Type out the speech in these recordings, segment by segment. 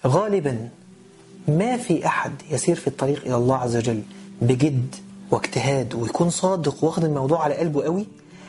غالبا ما في أحد يسير في الطريق إلى الله عز وجل بجد واجتهاد ويكون صادق واخد الموضوع على قلبه قوي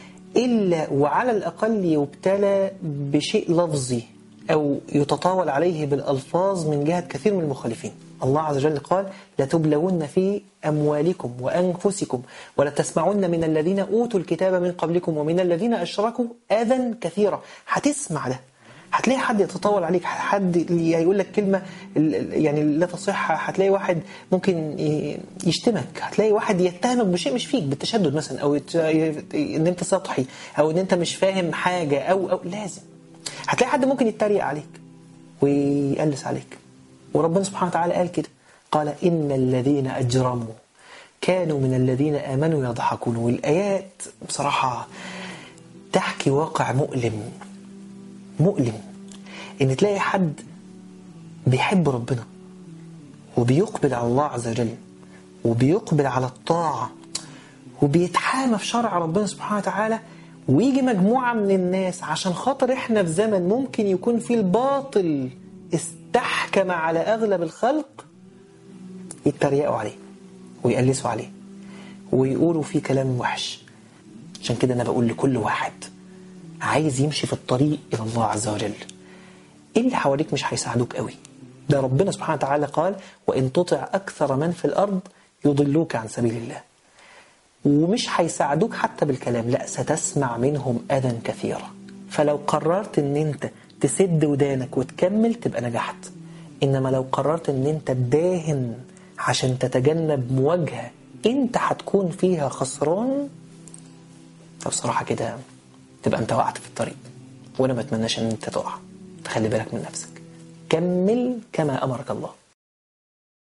إلا وعلى الأقل يبتلى بشيء لفظي أو يتطاول عليه بالألفاظ من جهة كثير من المخالفين الله عز وجل قال لتبلون في أموالكم وأنفسكم ولتسمعن من الذين أوتوا الكتاب من قبلكم ومن الذين أشركوا أذى كثيرا هتسمع ده هتلاقي حد يتطاول عليك حد يقول لك كلمة يعني لا تصح هتلاقي واحد ممكن يشتمك هتلاقي واحد يتهمك بشيء مش فيك بالتشدد مثلا أو إن أنت سطحي أو إن أنت مش فاهم حاجة أو, أو لازم هتلاقي حد ممكن يتريق عليك ويقلس عليك وربنا سبحانه وتعالى قال كده قال إن الذين أجرموا كانوا من الذين آمنوا يضحكون والآيات بصراحة تحكي واقع مؤلم مؤلم إن تلاقي حد بيحب ربنا وبيقبل على الله عز وجل وبيقبل على الطاعة وبيتحامى في شرع ربنا سبحانه وتعالى ويجي مجموعة من الناس عشان خاطر احنا في زمن ممكن يكون فيه الباطل استحكم على أغلب الخلق يتريقوا عليه ويقلسوا عليه ويقولوا فيه كلام وحش عشان كده أنا بقول لكل واحد عايز يمشي في الطريق إلى الله عز وجل اللي حواليك مش هيساعدوك قوي ده ربنا سبحانه وتعالى قال وإن تطع أكثر من في الأرض يضلوك عن سبيل الله ومش هيساعدوك حتى بالكلام لا ستسمع منهم أذى كثيرا فلو قررت ان انت تسد ودانك وتكمل تبقى نجحت انما لو قررت ان انت تداهن عشان تتجنب مواجهة انت هتكون فيها خسران فبصراحة كده تبقى انت وقعت في الطريق وانا ما اتمناش ان انت تقع تخلي بالك من نفسك كمل كما امرك الله